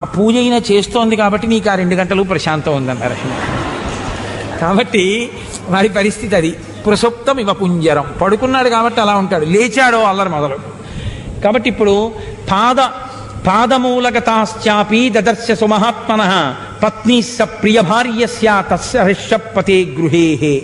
పూజ అయినా చేస్తోంది కాబట్టి నీకు ఆ రెండు గంటలు ప్రశాంతం ఉందన్నారు కాబట్టి వాడి పరిస్థితి అది ప్రసుప్తం ఇవ పుంజరం పడుకున్నాడు కాబట్టి అలా ఉంటాడు లేచాడో అల్లరి మొదలు కాబట్టి ఇప్పుడు పాద పాదమూలగతాశ్చాపి దదర్శ సుమహాత్మన పత్ని స ప్రియ భార్యస్య తస్య పతే గృహే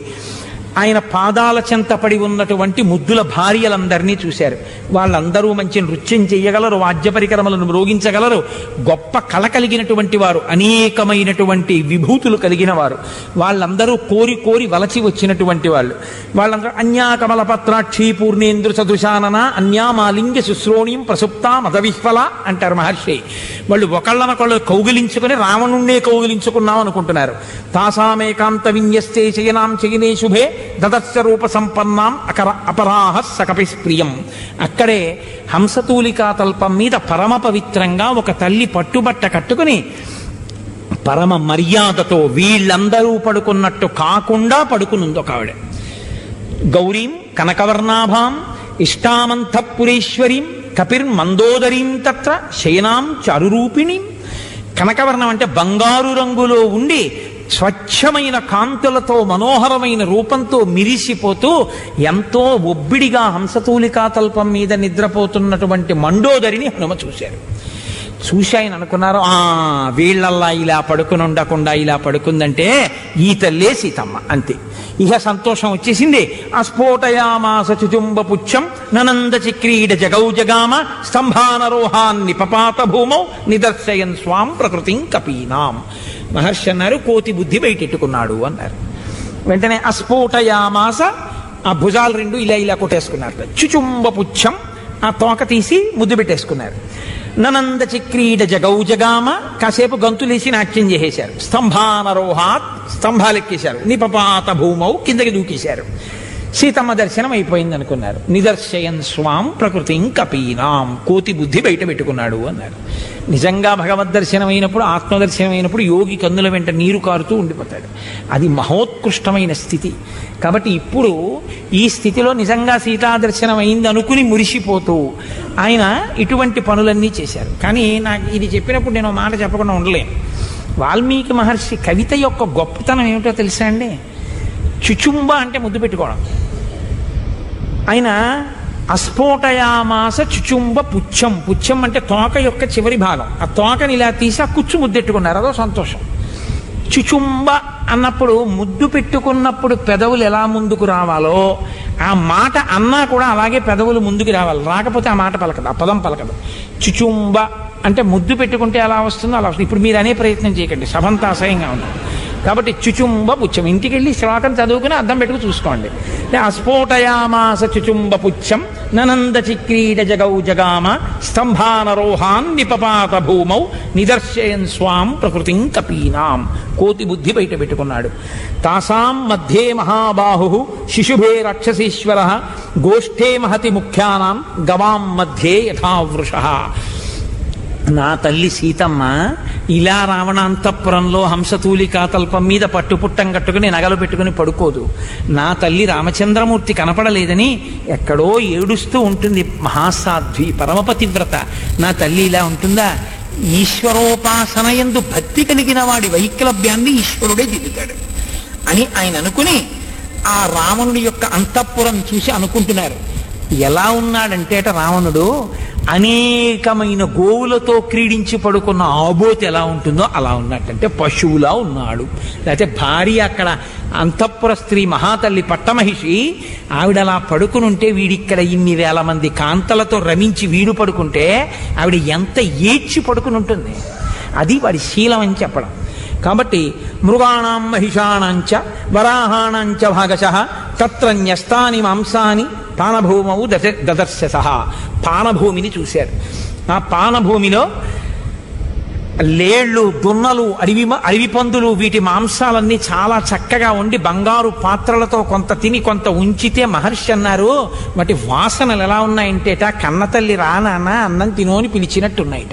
ఆయన పాదాల చెంత పడి ఉన్నటువంటి ముద్దుల భార్యలందరినీ చూశారు వాళ్ళందరూ మంచి నృత్యం చేయగలరు వాద్య పరికరములను మ్రోగించగలరు గొప్ప కళ కలిగినటువంటి వారు అనేకమైనటువంటి విభూతులు కలిగిన వారు వాళ్ళందరూ కోరి కోరి వలచి వచ్చినటువంటి వాళ్ళు వాళ్ళందరూ అన్యాకమల పత్రాక్షి పూర్ణేంద్ర సదృశానన అన్యామాలింగ శుశ్రోణియం ప్రసుప్త మదవిహ్వల అంటారు మహర్షి వాళ్ళు ఒకళ్ళనొకళ్ళు కౌగిలించుకుని రావణుణ్ణే కౌగిలించుకున్నాం అనుకుంటున్నారు తాసామేకాంత విన్యస్తే శయనాం శయనే శుభే దదర్శ రూప సంపన్నాం అకర అపరాహ సకపి ప్రియం అక్కడే హంసతూలికా తల్పం మీద పరమ పవిత్రంగా ఒక తల్లి పట్టుబట్ట కట్టుకుని పరమ మర్యాదతో వీళ్ళందరూ పడుకున్నట్టు కాకుండా పడుకునుంది ఒక ఆవిడ గౌరీం కనకవర్ణాభాం ఇష్టామంతఃపురేశ్వరీం కపిర్మందోదరీం తత్ర శయనాం చారురూపిణీం కనకవర్ణం అంటే బంగారు రంగులో ఉండి స్వచ్ఛమైన కాంతులతో మనోహరమైన రూపంతో మిరిసిపోతూ ఎంతో ఒబ్బిడిగా హంసతూలికా తల్పం మీద నిద్రపోతున్నటువంటి మండోదరిని హనుమ చూశారు చూసి ఆయన అనుకున్నారు ఆ వీళ్ళల్లా ఇలా పడుకుని ఉండకుండా ఇలా పడుకుందంటే ఈ తల్లే సీతమ్మ అంతే ఇహ సంతోషం వచ్చేసింది అస్ఫోటయామాస చుచుంబ పుచ్చం ననంద చక్రీడ జగౌ జగామ స్తంభానరోహాన్ని పపాత భూమౌ నిదర్శయన్ స్వాం ప్రకృతిం కపీనాం మహర్షి అన్నారు కోతి బుద్ధి బయటెట్టుకున్నాడు అన్నారు వెంటనే అస్ఫోటయామాస ఆ భుజాలు రెండు ఇలా ఇలా కొట్టేసుకున్నారు చుచుంబ పుచ్చం ఆ తోక తీసి ముద్దు పెట్టేసుకున్నారు ననంద చక్రీడ జగౌ జగామ కాసేపు గంతులేసి నాట్యం చేసేశారు స్తంభానరోహాత్ స్తంభాలెక్కేశారు నిపపాత భూమౌ కిందకి దూకేశారు సీతమ్మ దర్శనం అయిపోయింది అనుకున్నారు నిదర్శయన్ స్వాం ప్రకృతిం కపీనాం కోతి బుద్ధి బయట పెట్టుకున్నాడు అన్నారు నిజంగా భగవద్ దర్శనం అయినప్పుడు ఆత్మదర్శనం అయినప్పుడు యోగి కన్నుల వెంట నీరు కారుతూ ఉండిపోతాడు అది మహోత్కృష్టమైన స్థితి కాబట్టి ఇప్పుడు ఈ స్థితిలో నిజంగా సీతా దర్శనం అయింది అనుకుని మురిసిపోతూ ఆయన ఇటువంటి పనులన్నీ చేశారు కానీ నాకు ఇది చెప్పినప్పుడు నేను మాట చెప్పకుండా ఉండలేను వాల్మీకి మహర్షి కవిత యొక్క గొప్పతనం ఏమిటో తెలుసా అండి చుచుంబ అంటే ముద్దు పెట్టుకోవడం ఆయన అస్ఫోటయామాస చుచుంబ పుచ్చం పుచ్చం అంటే తోక యొక్క చివరి భాగం ఆ తోకని ఇలా తీసి ఆ కుచ్చు ముద్దెట్టుకున్నారు అదో సంతోషం చుచుంబ అన్నప్పుడు ముద్దు పెట్టుకున్నప్పుడు పెదవులు ఎలా ముందుకు రావాలో ఆ మాట అన్నా కూడా అలాగే పెదవులు ముందుకు రావాలి రాకపోతే ఆ మాట పలకదు ఆ పదం పలకదు చుచుంబ అంటే ముద్దు పెట్టుకుంటే ఎలా వస్తుందో అలా వస్తుంది ఇప్పుడు మీరు అనే ప్రయత్నం చేయకండి సభంతా అసహ్యంగా ఉంటుంది కాబట్టి చుచుంబ పుచ్చం ఇంటికి వెళ్ళి శ్లోకం చదువుకుని అద్దం పెట్టుకు చూసుకోండి అస్ఫోటయామాస చుచుంబ పుచ్చం ననంద చిక్రీడ జగౌ జగామ స్తంభానరోహాన్ నిపపాత భూమౌ నిదర్శయన్ స్వాం ప్రకృతిం కపీనాం కోతి బుద్ధి బయట పెట్టుకున్నాడు తాసాం మధ్యే మహాబాహు శిశుభే రాక్షసీశ్వర గోష్ఠే మహతి ముఖ్యానాం గవాం మధ్యే యథావృష నా తల్లి సీతమ్మ ఇలా రావణాంతపురంలో హంసతూలికా తల్పం మీద పట్టుపుట్టం కట్టుకుని నగలు పెట్టుకుని పడుకోదు నా తల్లి రామచంద్రమూర్తి కనపడలేదని ఎక్కడో ఏడుస్తూ ఉంటుంది మహాసాధ్వి పరమపతివ్రత నా తల్లి ఇలా ఉంటుందా ఈశ్వరోపాసన ఎందు భక్తి కలిగిన వాడి వైక్లభ్యాన్ని ఈశ్వరుడే దిద్దుతాడు అని ఆయన అనుకుని ఆ రావణుడి యొక్క అంతఃపురం చూసి అనుకుంటున్నారు ఎలా ఉన్నాడంటే అట రావణుడు అనేకమైన గోవులతో క్రీడించి పడుకున్న ఆబోతి ఎలా ఉంటుందో అలా ఉన్నట్టంటే పశువులా ఉన్నాడు లేకపోతే భార్య అక్కడ అంతఃపుర స్త్రీ మహాతల్లి పట్టమహిషి ఆవిడ అలా పడుకుని ఉంటే వీడిక్కడ ఇన్ని వేల మంది కాంతలతో రమించి వీడు పడుకుంటే ఆవిడ ఎంత ఏడ్చి పడుకుని ఉంటుంది అది వాడి శీలం అని చెప్పడం కాబట్టి మృగాణం మహిషాణంచ వరాహాణంచ భాగశ తత్ర న్యస్తాని మాంసాని పానభూమవు దశ దదర్శ పానభూమిని చూశారు ఆ పానభూమిలో లేళ్ళు దున్నలు అడవి అడవి పందులు వీటి మాంసాలన్నీ చాలా చక్కగా ఉండి బంగారు పాత్రలతో కొంత తిని కొంత ఉంచితే మహర్షి అన్నారు వాటి వాసనలు ఎలా ఉన్నాయంటేట కన్నతల్లి రానాన్న అన్నం తినోని పిలిచినట్టున్నాయిట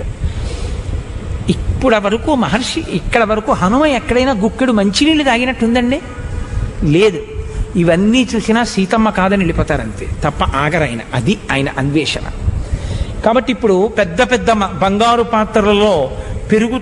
ఇప్పుడు వరకు మహర్షి ఇక్కడ వరకు హనుమ ఎక్కడైనా గుక్కెడు మంచినీళ్ళు తాగినట్టుందండి లేదు ఇవన్నీ చూసినా సీతమ్మ కాదని వెళ్ళిపోతారంతే తప్ప ఆగరైన అది ఆయన అన్వేషణ కాబట్టి ఇప్పుడు పెద్ద పెద్ద మ- బంగారు పాత్రలలో పెరుగు